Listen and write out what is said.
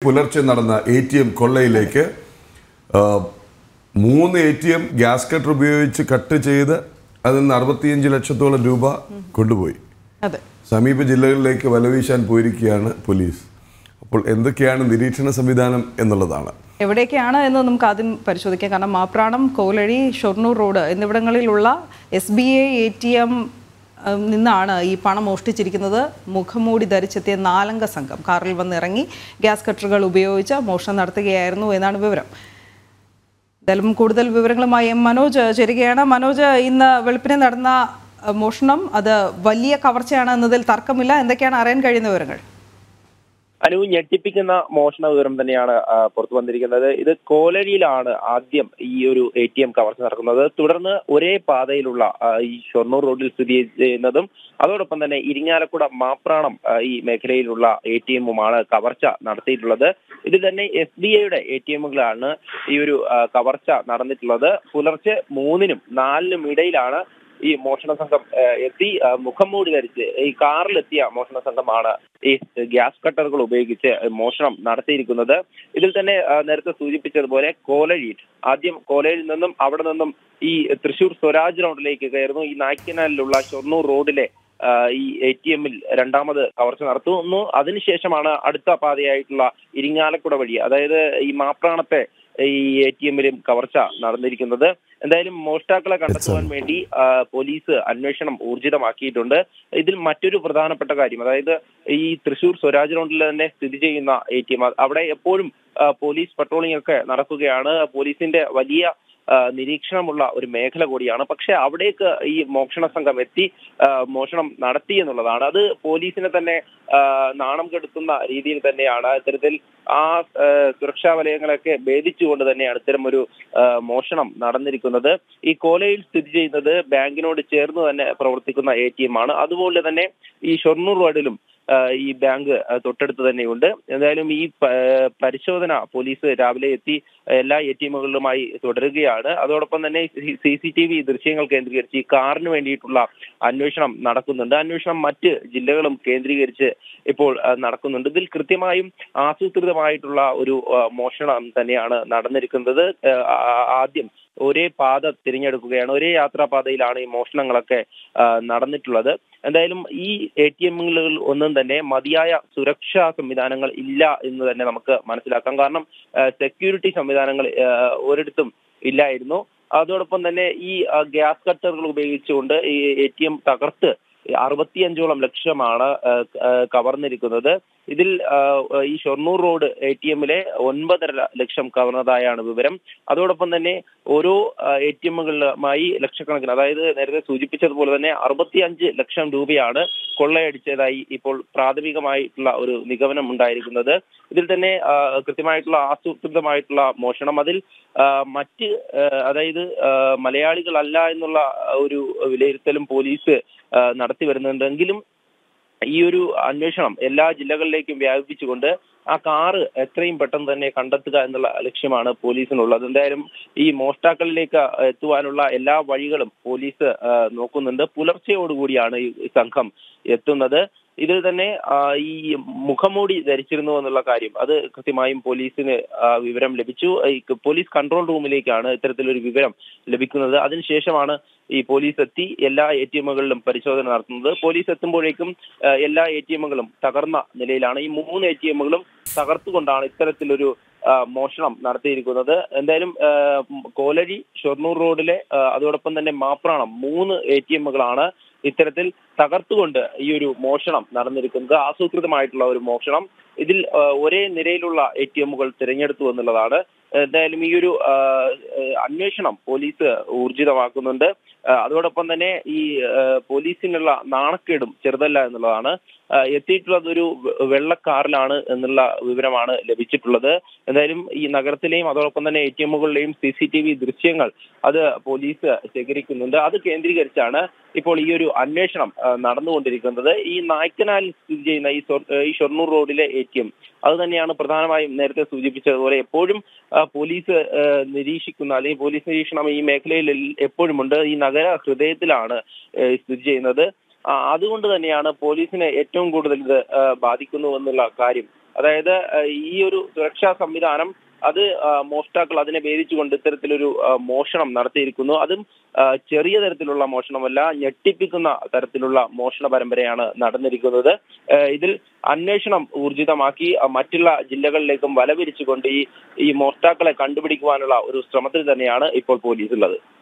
പുലർച്ചെ നടന്ന A T M കൊള്ളയിലേക്ക് ആ, മൂന്ന് A T M gas cutter ഉപയോഗിച്ച് കട്ട് ചെയ്ത് അതിൽ നിന്ന് അറുപത്തിയഞ്ച് ലക്ഷത്തോളം രൂപ കൊണ്ടുപോയി അതെ സമീപ ജില്ലകളിലേക്ക് വലവീശാൻ പോയിരിക്കുകയാണ് പോലീസ് അപ്പോൾ എന്തൊക്കെയാണ് നിരീക്ഷണ സംവിധാനം എന്നുള്ളതാണ് എവിടെയൊക്കെയാണ് എന്ന് നമുക്ക് ആദ്യം പരിശോധിക്കാം കാരണം മാപ്രാണം കോലഴി ഷൊർണൂർ റോഡ് എന്നിവിടങ്ങളിലുള്ള S B I A T M നിന്നാണ് ഈ പണം മോഷ്ടിച്ചിരിക്കുന്നത് മുഖംമൂടി ധരിച്ചെത്തിയ നാലംഗ സംഘം കാറിൽ വന്നിറങ്ങി ഗ്യാസ് കട്ടറുകൾ ഉപയോഗിച്ച് മോഷണം നടത്തുകയായിരുന്നു എന്നാണ് വിവരം എന്തായാലും കൂടുതൽ വിവരങ്ങളുമായി എം മനോജ് ചേരുകയാണ് മനോജ് ഇന്ന് വെളുപ്പിനെ നടന്ന അഹ്, മോഷണം അത് വലിയ കവർച്ചയാണ് എന്നതിൽ തർക്കമില്ല എന്തൊക്കെയാണ് അറിയാൻ കഴിയുന്ന വിവരങ്ങൾ അനു ഞെട്ടിപ്പിക്കുന്ന മോഷണ വിവരം തന്നെയാണ് ആ, പുറത്തു വന്നിരിക്കുന്നത് ഇത് കോലഴിയിലാണ് ആദ്യം ഈ ഒരു എ ടി എം കവർച്ച നടക്കുന്നത് തുടർന്ന് ഒരേ പാതയിലുള്ള ആ, ഈ ഷൊർണൂർ റോഡിൽ സ്ഥിതി ചെയ്യുന്നതും അതോടൊപ്പം തന്നെ ഇരിങ്ങാലക്കുട മാപ്രാണം ആ, ഈ മേഖലയിലുള്ള എ ടി എമ്മുമാണ് കവർച്ച നടത്തിയിട്ടുള്ളത് ഇതിൽ തന്നെ എസ് ബി ഐയുടെ എ ടി എമ്മുകളാണ് ഈ ഒരു ആ, കവർച്ച നടന്നിട്ടുള്ളത് പുലർച്ചെ മൂന്നിനും നാലിനും ഇടയിലാണ് ഈ മോഷണ സംഘം ആ, എത്തി ആ, മുഖം മൂടി ധരിച്ച് ഈ കാറിലെത്തിയ മോഷണ സംഘമാണ് ഈ ഗ്യാസ് കട്ടറുകൾ ഉപയോഗിച്ച് മോഷണം നടത്തിയിരിക്കുന്നത് ഇതിൽ തന്നെ ആ, നേരത്തെ സൂചിപ്പിച്ചതുപോലെ കോലഴിയിൽ ആദ്യം കോലയിൽ നിന്നും അവിടെ നിന്നും ഈ തൃശൂർ സ്വരാജ് റോഡിലേക്ക് കയറുന്നു ഈ നായ്ക്കനാലിലുള്ള ഷൊർണൂർ റോഡിലെ ആ, ഈ എ ടി എമ്മിൽ രണ്ടാമത് കവർച്ച നടത്തുന്നു അതിനുശേഷമാണ് അടുത്ത പാതയായിട്ടുള്ള ഇരിങ്ങാലക്കുട വഴി അതായത് ഈ മാപ്രാണത്തെ ഈ എ ടി എമ്മിലും കവർച്ച നടന്നിരിക്കുന്നത് എന്തായാലും മോഷ്ടാക്കളെ കണ്ടെത്തുവാൻ വേണ്ടി ആ, പോലീസ് അന്വേഷണം ഊർജിതമാക്കിയിട്ടുണ്ട് ഇതിൽ മറ്റൊരു പ്രധാനപ്പെട്ട കാര്യം അതായത് ഈ തൃശൂർ സ്വരാജ് റോഡിൽ തന്നെ സ്ഥിതി ചെയ്യുന്ന എ ടി എം അവിടെ എപ്പോഴും ആ, പോലീസ് പട്രോളിംഗ് ഒക്കെ നടക്കുകയാണ് പോലീസിന്റെ വലിയ ആ, നിരീക്ഷണമുള്ള ഒരു മേഖല കൂടിയാണ് പക്ഷെ അവിടേക്ക് ഈ മോഷണ സംഘം എത്തി ആ, മോഷണം നടത്തി എന്നുള്ളതാണ് അത് പോലീസിനെ തന്നെ ആ, നാണം കെടുത്തുന്ന രീതിയിൽ തന്നെയാണ് ഇത്തരത്തിൽ ആ ആ, സുരക്ഷാ വലയങ്ങളൊക്കെ ഭേദിച്ചുകൊണ്ട് തന്നെയാണ് ഇത്തരം ഒരു ആ, മോഷണം നടന്നിരിക്കുന്നത് ഈ കോലയിൽ സ്ഥിതി ചെയ്യുന്നത് ബാങ്കിനോട് ചേർന്ന് തന്നെ പ്രവർത്തിക്കുന്ന എ ടി എം ആണ് അതുപോലെ തന്നെ ഈ ഷൊർണൂർ റോഡിലും ആ, ഈ ബാങ്ക് ആ, തൊട്ടടുത്ത് തന്നെയുണ്ട് എന്തായാലും ഈ പ- പരിശോധന പോലീസ് രാവിലെ എത്തി എല്ലാ എ ടി എമ്മുകളിലുമായി തുടരുകയാണ് അതോടൊപ്പം തന്നെ സി സി ടി വി ദൃശ്യങ്ങൾ കേന്ദ്രീകരിച്ച് ഈ കാറിന് വേണ്ടിയിട്ടുള്ള അന്വേഷണം നടക്കുന്നുണ്ട് അന്വേഷണം മറ്റ് ജില്ലകളും കേന്ദ്രീകരിച്ച് ഇപ്പോൾ ആ, നടക്കുന്നുണ്ട് ഇതിൽ കൃത്യമായും ആസൂത്രിതമായിട്ടുള്ള ഒരു ആ, മോഷണം തന്നെയാണ് നടന്നിരിക്കുന്നത് ആ, ആദ്യം ഒരേ പാത തിരഞ്ഞെടുക്കുകയാണ് ഒരേ യാത്രാപാതയിലാണ് ഈ മോഷണങ്ങളൊക്കെ ആ, നടന്നിട്ടുള്ളത് എന്തായാലും ഈ എ ടി എമ്മുകളിൽ ഒന്നും തന്നെ മതിയായ സുരക്ഷാ സംവിധാനങ്ങൾ ഇല്ല എന്ന് തന്നെ നമുക്ക് മനസ്സിലാക്കാം കാരണം സെക്യൂരിറ്റി സംവിധാനങ്ങൾ ആ, ഒരിടത്തും ഇല്ലായിരുന്നു അതോടൊപ്പം തന്നെ ഈ ആ, ഗ്യാസ് കട്ടറുകൾ ഉപയോഗിച്ചുകൊണ്ട് ഈ എ ടി എം തകർത്ത് അറുപത്തിയഞ്ചോളം ലക്ഷമാണ് ആ, ആ, കവർന്നിരിക്കുന്നത് ഇതിൽ ആ, ഈ ഷൊർണൂർ റോഡ് എ ടി എമ്മിലെ ഒൻപതര ലക്ഷം കവർന്നതായാണ് വിവരം അതോടൊപ്പം തന്നെ ഓരോ എ ടി എമ്മുകളിലുമായി ലക്ഷക്കണക്കിന് അതായത് നേരത്തെ സൂചിപ്പിച്ചതുപോലെ തന്നെ അറുപത്തിയഞ്ച് ലക്ഷം രൂപയാണ് കൊള്ളയടിച്ചതായി ഇപ്പോൾ പ്രാഥമികമായിട്ടുള്ള ഒരു നിഗമനം ഉണ്ടായിരിക്കുന്നത് ഇതിൽ തന്നെ ആ, കൃത്യമായിട്ടുള്ള ആസൂത്രിതമായിട്ടുള്ള മോഷണം അതിൽ ആ, മറ്റ് ആ, അതായത് ആ, മലയാളികളല്ല എന്നുള്ള ഒരു വിലയിരുത്തലും പോലീസ് ആ, നടത്തി വരുന്നുണ്ടെങ്കിലും ഈ ഒരു അന്വേഷണം എല്ലാ ജില്ലകളിലേക്കും വ്യാപിപ്പിച്ചുകൊണ്ട് ആ കാറ് എത്രയും പെട്ടെന്ന് തന്നെ കണ്ടെത്തുക എന്നുള്ള ലക്ഷ്യമാണ് പോലീസിനുള്ളത് എന്തായാലും ഈ മോഷ്ടാക്കളിലേക്ക് എത്തുവാനുള്ള എല്ലാ വഴികളും പോലീസ് ആ, നോക്കുന്നുണ്ട് പുലർച്ചയോടുകൂടിയാണ് ഈ സംഘം എത്തുന്നത് ഇതിൽ തന്നെ ആ, ഈ മുഖംമൂടി ധരിച്ചിരുന്നു എന്നുള്ള കാര്യം അത് കൃത്യമായും പോലീസിന് ആ, വിവരം ലഭിച്ചു ഈ ക- പോലീസ് കൺട്രോൾ റൂമിലേക്കാണ് ഇത്തരത്തിലൊരു വിവരം ലഭിക്കുന്നത് അതിനുശേഷമാണ് ഈ പോലീസ് എത്തി എല്ലാ എ ടി എമ്മുകളിലും പരിശോധന നടത്തുന്നത് പോലീസ് എത്തുമ്പോഴേക്കും ആ, എല്ലാ എ ടി എമ്മുകളും തകർന്ന നിലയിലാണ് ഈ മൂന്ന് എ ടി എമ്മുകളും തകർത്തുകൊണ്ടാണ് ഇത്തരത്തിലൊരു ആ, മോഷണം നടത്തിയിരിക്കുന്നത് എന്തായാലും ആ, ഉം, കോലഴി ഷൊർണൂർ റോഡിലെ ആ, അതോടൊപ്പം തന്നെ മാപ്രാണം മൂന്ന് എ ടി എമ്മുകളാണ് ഇത്തരത്തിൽ തകർത്തുകൊണ്ട് ഈ ഒരു മോഷണം നടന്നിരിക്കുന്നത് ആസൂത്രിതമായിട്ടുള്ള ഒരു മോഷണം ഇതിൽ ആ, ഒരേ നിരയിലുള്ള എ ടി എമ്മുകൾ തിരഞ്ഞെടുത്തു എന്നുള്ളതാണ് എന്തായാലും ഈ ഒരു ആ, ആ, അന്വേഷണം പോലീസ് ഊർജിതമാക്കുന്നുണ്ട് ആ, അതോടൊപ്പം തന്നെ ഈ ആ, പോലീസിനുള്ള നാണക്കേടും ചെറുതല്ല എന്നുള്ളതാണ് ആ, എത്തിയിട്ടുള്ളത് ഒരു വെ- വെള്ളക്കാറിലാണ് എന്നുള്ള വിവരമാണ് ലഭിച്ചിട്ടുള്ളത് എന്തായാലും ഈ നഗരത്തിലെയും അതോടൊപ്പം തന്നെ എ ടി എമ്മുകളിലെയും സി സി ടി വി ദൃശ്യങ്ങൾ അത് പോലീസ് ശേഖരിക്കുന്നുണ്ട് അത് കേന്ദ്രീകരിച്ചാണ് ഇപ്പോൾ ഈ ഒരു അന്വേഷണം ആ, നടന്നുകൊണ്ടിരിക്കുന്നത് ഈ നായ്ക്കനാലിൽ സ്ഥിതി ചെയ്യുന്ന ഈ ഷൊർ- ഈ ഷൊർണൂർ റോഡിലെ എ ടി എം അത് തന്നെയാണ് പ്രധാനമായും നേരത്തെ സൂചിപ്പിച്ചതുപോലെ എപ്പോഴും ആ, പോലീസ് ആ, നിരീക്ഷിക്കുന്ന അല്ലെങ്കിൽ പോലീസ് നിരീക്ഷണം ഈ മേഖലയിൽ എൽ- എപ്പോഴും ഉണ്ട് ഈ നഗര ഹൃദയത്തിലാണ് ആ, സ്ഥിതി ചെയ്യുന്നത് ആ, അതുകൊണ്ട് തന്നെയാണ് പോലീസിനെ ഏറ്റവും കൂടുതൽ ഇത് ആ, ബാധിക്കുന്നു എന്നുള്ള കാര്യം അതായത് ആ, ഈ ഒരു സുരക്ഷാ സംവിധാനം അത് ആ, മോഷ്ടാക്കൾ അതിനെ ഭേദിച്ചുകൊണ്ട് ഇത്തരത്തിലൊരു ആ, മോഷണം നടത്തിയിരിക്കുന്നു അതും ആ, ചെറിയ തരത്തിലുള്ള മോഷണമല്ല ഞെട്ടിപ്പിക്കുന്ന തരത്തിലുള്ള മോഷണ പരമ്പരയാണ് നടന്നിരിക്കുന്നത് ആ, ഇതിൽ അന്വേഷണം ഊർജിതമാക്കി ആ, മറ്റുള്ള ജില്ലകളിലേക്കും വലവിരിച്ചുകൊണ്ട് ഈ ഈ മോഷ്ടാക്കളെ കണ്ടുപിടിക്കുവാനുള്ള ഒരു ശ്രമത്തിൽ തന്നെയാണ് ഇപ്പോൾ പോലീസ് ഉള്ളത്